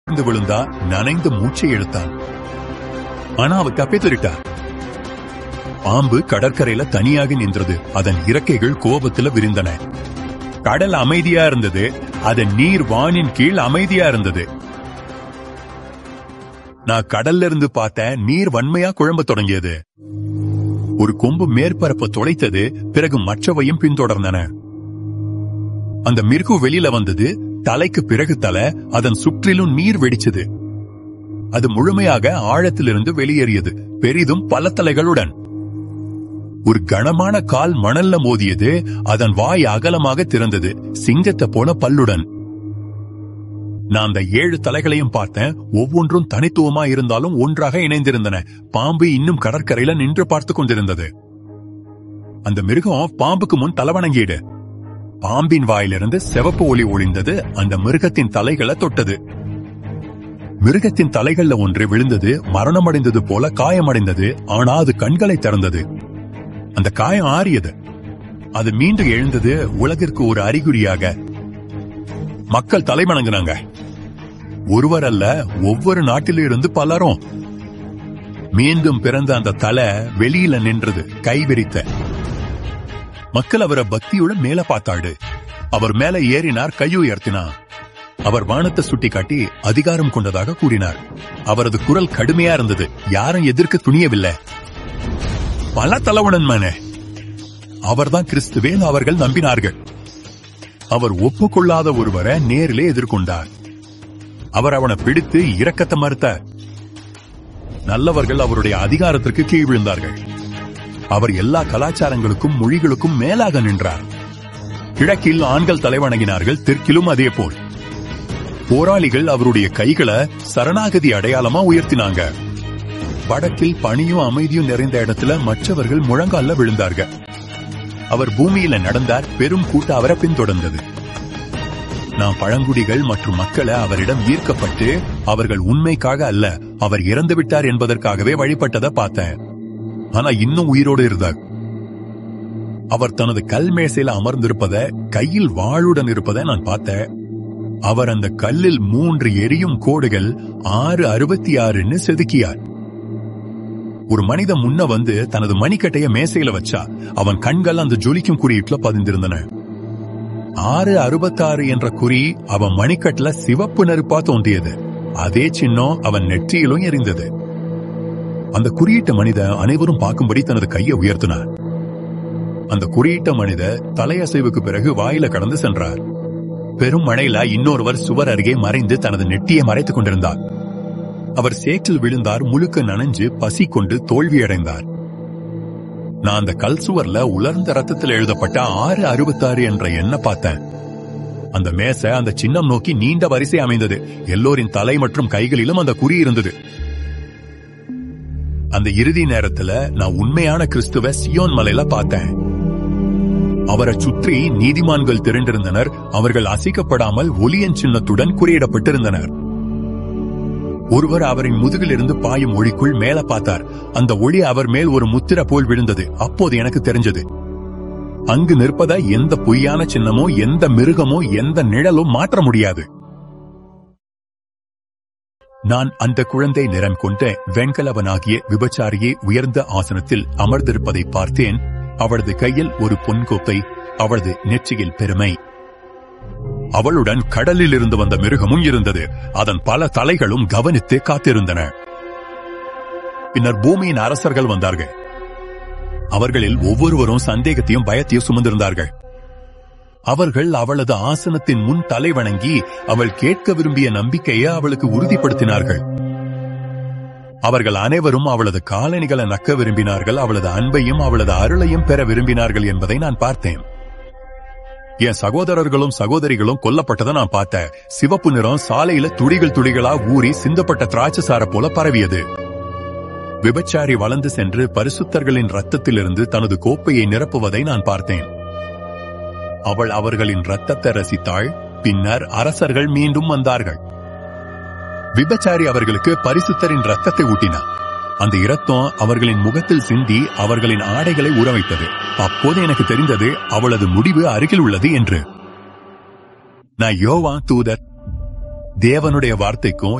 விழுந்து விழுந்தா நனைந்து மூச்சை எடுத்தான் ஆனா அவ தப்பித்துட்டா பாம்பு கடற்கரையில தனியாக நின்றது அதன் இறக்கைகள் கோபத்துல விரிந்தன கடல் அமைதியா இருந்தது அதன் நீர் வானின் கீழ் அமைதியா இருந்தது நான் கடல்ல இருந்து பார்த்த நீர் வன்மையா குழம்ப தொடங்கியது ஒரு கொம்பு மேற்பரப்பை துளைத்தது பிறகு மற்றவையும் பின்தொடர்ந்தன அந்த மிருகு வெளியில வந்தது தலைக்கு பிறகு தலை அதன் சுற்றிலும் நீர் வெடிச்சது அது முழுமையாக ஆழத்திலிருந்து வெளியேறியது பெரிதும் பல தலைகளுடன் ஒரு கனமான கால் மணல்ல மோதியது அதன் வாய் அகலமாக திறந்தது சிங்கத்தை போல பல்லுடன் நான் அந்த ஏழு தலைகளையும் பார்த்தேன் ஒவ்வொன்றும் தனித்துவமா இருந்தாலும் ஒன்றாக இணைந்திருந்தன பாம்பு இன்னும் கடற்கரையில நின்று பார்த்து கொண்டிருந்தது அந்த மிருகம் பாம்புக்கு முன் தலைவணங்கிடு பாம்பின் வாயிலிருந்து சிவப்பு ஒளி ஒளிந்தது அந்த மிருகத்தின் தலைகளை தொட்டது மிருகத்தின் தலைகள்ல ஒன்று விழுந்தது மரணமடைந்தது போல காயமடைந்தது ஆனா அது கண்களை திறந்தது அந்த காயம் ஆறியது அது மீண்டும் எழுந்தது உலகிற்கு ஒரு அறிகுறியாக மக்கள் தலைவணங்கினாங்க ஒருவர் அல்ல ஒவ்வொரு நாட்டிலிருந்து பலரும் மீண்டும் பிறந்த அந்த தலை வெளியில நின்றது கைவிரித்த மக்கள் அவரை பக்தியுடன் மேல பார்த்தாடு அவர் மேல ஏறினார் கை உயர்த்தினார் அவர் வானத்தை சுட்டி காட்டி அதிகாரம் கொண்டதாக கூறினார் அவரது குரல் கடுமையா இருந்தது யாரும் எதிர்க்க துணியவில்லை பல தலைவனன் மனே அவர்தான் கிறிஸ்துவேன் அவர்கள் நம்பினார்கள் அவர் ஒப்புக்கொள்ளாத ஒருவரை நேரிலே எதிர்கொண்டார் அவர் அவனை பிடித்து இரக்கத்தை மறுத்தார் நல்லவர்கள் அவருடைய அதிகாரத்திற்கு கீழ் விழுந்தார்கள் அவர் எல்லா கலாச்சாரங்களுக்கும் மொழிகளுக்கும் மேலாக நின்றார் கிழக்கில் ஆண்கள் தலைவணங்கினார்கள் தெற்கிலும் அதே போல் போராளிகள் அவருடைய கைகளை சரணாகதி அடையாளமா உயர்த்தினாங்க வடக்கில் பணியும் அமைதியும் நிறைந்த இடத்துல மற்றவர்கள் முழங்கால விழுந்தார்கள் அவர் பூமியில நடந்தார் பெரும் கூட்ட அவரை பின்தொடர்ந்தது நாம் பழங்குடிகள் மற்றும் மக்களை அவரிடம் ஈர்க்கப்பட்டு அவர்கள் உண்மைக்காக அல்ல அவர் இறந்து விட்டார் என்பதற்காகவே வழிபட்டதை பார்த்தேன் ஆனா இன்னும் உயிரோடு இருந்தார் அவர் தனது கல் மேசையில அமர்ந்திருப்பத கையில் வாளுடன் இருப்பதை நான் பார்த்தேன் அவர் அந்த கல்லில் மூன்று எரியும் கோடுகள் ஆறு அறுபத்தி ஆறுன்னு செதுக்கியார் ஒரு மனிதன் முன்ன வந்து தனது மணிக்கட்டைய மேசையில வச்சா அவன் கண்கள் அந்த ஜொலிக்கும் குறியீட்டுல பதிந்திருந்தன ஆறு அறுபத்தாறு என்ற குறி அவன் மணிக்கட்டுல சிவப்பு நெருப்பா தோன்றியது அதே சின்னம் அவன் நெற்றியிலும் எரிந்தது அந்த குறியீட்ட மனித அனைவரும் பார்க்கும்படி தனது கையை உயர்த்தினார் அந்த குறியீட்ட மனித தலையசைவுக்கு பிறகு வாயில கடந்து சென்றார் பெரும் மழையில இன்னொருவர் சுவர் அருகே மறைந்து தனது நெட்டியை மறைத்துக் கொண்டிருந்தார் அவர் சேற்றில் விழுந்தார் முழுக்க நனைஞ்சு பசி கொண்டு தோல்வியடைந்தார் நான் அந்த கல் சுவர்ல உலர்ந்த ரத்தத்தில் எழுதப்பட்ட ஆறு அறுபத்தாறு என்ற எண்ண பார்த்தேன் அந்த மேசை அந்த சின்னம் நோக்கி நீண்ட வரிசை அமைந்தது எல்லோரின் தலை மற்றும் கைகளிலும் அந்த குறி இருந்தது அந்த இறுதி நேரத்துல நான் உண்மையான கிறிஸ்துவ சியோன் மலையில பார்த்தேன் அவரை சுற்றி நீதிமான்கள் திரண்டிருந்தனர் அவர்கள் அசைக்கப்படாமல் ஒலியன் சின்னத்துடன் குறியிடப்பட்டிருந்தனர் ஒருவர் அவரின் முதுகிலிருந்து பாயும் ஒளிக்குள் மேல பார்த்தார் அந்த ஒளி அவர் மேல் ஒரு முத்திர போல் விழுந்தது அப்போது எனக்கு தெரிஞ்சது அங்கு நிற்பத எந்த பொய்யான சின்னமோ எந்த மிருகமோ எந்த நிழலும் மாற்ற முடியாது நான் அந்த குழந்தை நிறம் கொண்ட வெண்கலவனாகிய விபச்சாரியே உயர்ந்த ஆசனத்தில் அமர்ந்திருப்பதை பார்த்தேன் அவளது கையில் ஒரு பொன்கோப்பை அவளது நெற்றியில் பெருமை அவளுடன் கடலில் இருந்து வந்த மிருகமும் இருந்தது அதன் பல தலைகளும் கவனித்து காத்திருந்தன பின்னர் பூமியின் அரசர்கள் வந்தார்கள் அவர்களில் ஒவ்வொருவரும் சந்தேகத்தையும் பயத்தையும் சுமந்திருந்தார்கள் அவர்கள் அவளது ஆசனத்தின் முன் தலை வணங்கி அவள் கேட்க விரும்பிய நம்பிக்கையை அவளுக்கு உறுதிப்படுத்தினார்கள் அவர்கள் அனைவரும் அவளது காலணிகளை நக்க விரும்பினார்கள் அவளது அன்பையும் அவளது அருளையும் பெற விரும்பினார்கள் என்பதை நான் பார்த்தேன் என் சகோதரர்களும் சகோதரிகளும் கொல்லப்பட்டதை நான் பார்த்தேன் சிவப்பு நிறம் சாலையில துளிகள் துளிகளா ஊறி சிந்தப்பட்ட திராட்சசார போல பரவியது விபச்சாரி வளர்ந்து சென்று பரிசுத்தர்களின் ரத்தத்திலிருந்து தனது கோப்பையை நிரப்புவதை நான் பார்த்தேன் அவள் அவர்களின் ரத்தத்தை ரசித்தாள் பின்னர் அரசர்கள் மீண்டும் வந்தார்கள் விபச்சாரி அவர்களுக்கு பரிசுத்தரின் ரத்தத்தை ஊட்டினார் அந்த இரத்தம் அவர்களின் முகத்தில் சிந்தி அவர்களின் ஆடைகளை உறவைத்தது அப்போது எனக்கு தெரிந்தது அவளது முடிவு அருகில் உள்ளது என்று நான் யோவா தூதர் தேவனுடைய வார்த்தைக்கும்